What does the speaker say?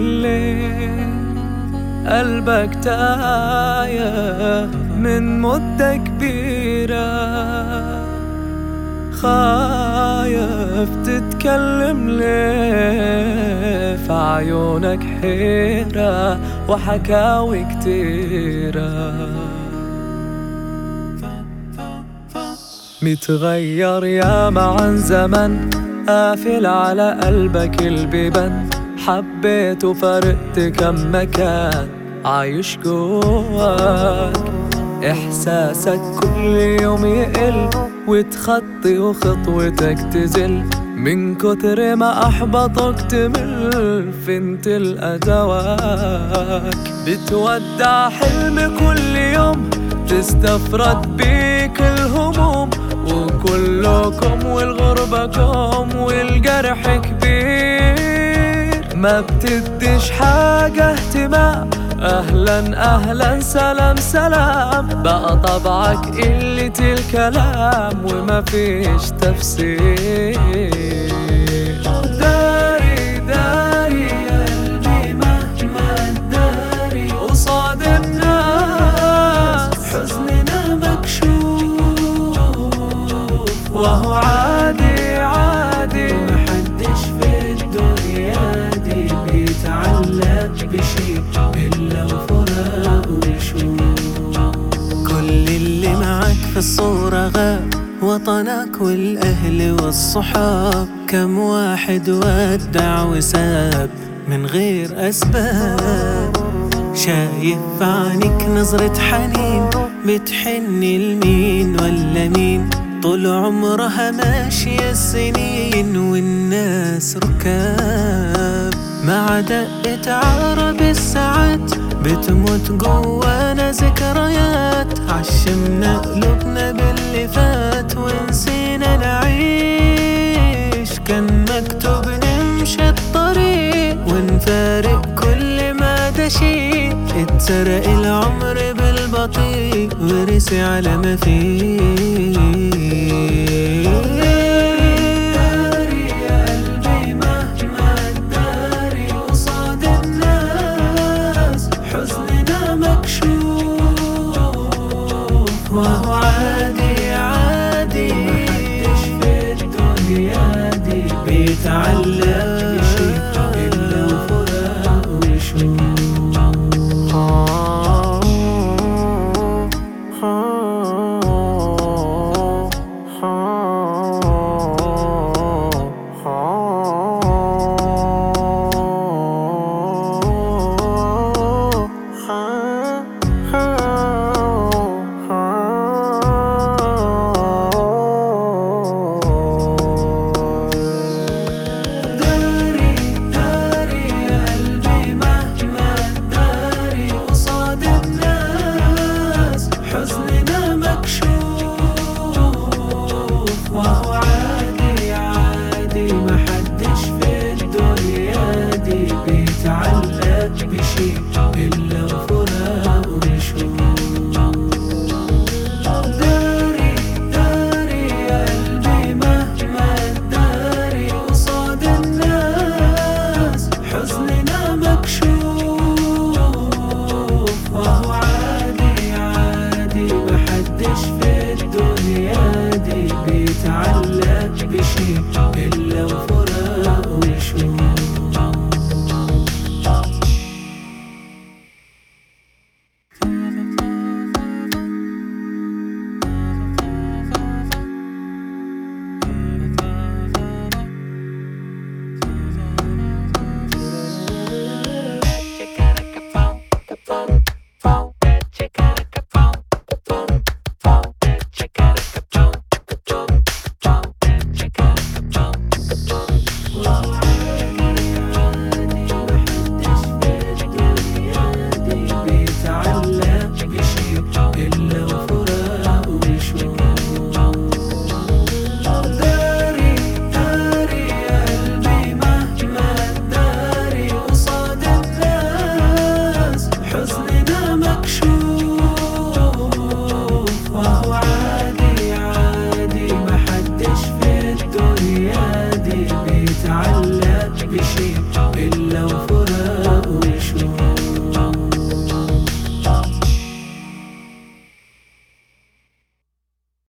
الليل قلبك تايه من مدة كبيرة خايف تتكلم ليه في عيونك حيرة وحكاوي كتيرة متغير ياما عن زمن قافل على قلبك البيبان حبيت وفرقت كم مكان عايش جواك إحساسك كل يوم يقل وتخطي وخطوتك تزل من كتر ما أحبطك تمل فين تلقى دواك بتودع حلم كل يوم تستفرد بيك الهموم وكلكم والغربة كوم والجرح كبير ما بتديش حاجة اهتمام اهلا اهلا سلام سلام بقى طبعك قلة الكلام وما فيش تفسير داري داري يا قلبي مهما تداري قصاد الناس حزننا مكشوف وهو عادي عادي محدش في الدنيا دي بيتعلق بشي إلا وفراق ويشوف كل اللي معك في الصورة غاب وطنك والأهل والصحاب كم واحد ودع وساب من غير أسباب شايف عنك نظرة حنين بتحني لمين ولا مين طول عمرها ماشية السنين والناس ركاب مع دقة عقرب الساعات بتموت جوانا ذكريات عشمنا قلوبنا باللي فات ونسينا نعيش كان مكتوب نمشي الطريق ونفارق كل ما ده شيء اتسرق العمر بالبطيء ورسي على ما فيه داري يا قلبي مهما تداري قصاد الناس حزننا مكشوف وهو عادي عادي محدش في الدنيا دي بيتعلق بشي إلا وفراق ويشوف داري داري يا قلبي مهما تداري قصاد الناس حزننا مكشوف وهو عادي عادي محدش في الدنيا دي بيتعلق بشي إلا وفراق ويشوف داري داري يا قلبي مهما تداري قصاد الناس حزننا مكشوف وهو عادي عادي محدش في الدنيا دي بيتعلق بشي إلا وفراق ويشوف بيتعلق بشي إلا وفراق ويشوف داري داري يا قلبي مهما تداري قصاد الناس حزننا مكشوف وهو عادي عادي محدش في الدنيا دي بيتعلق بشي إلا وفراق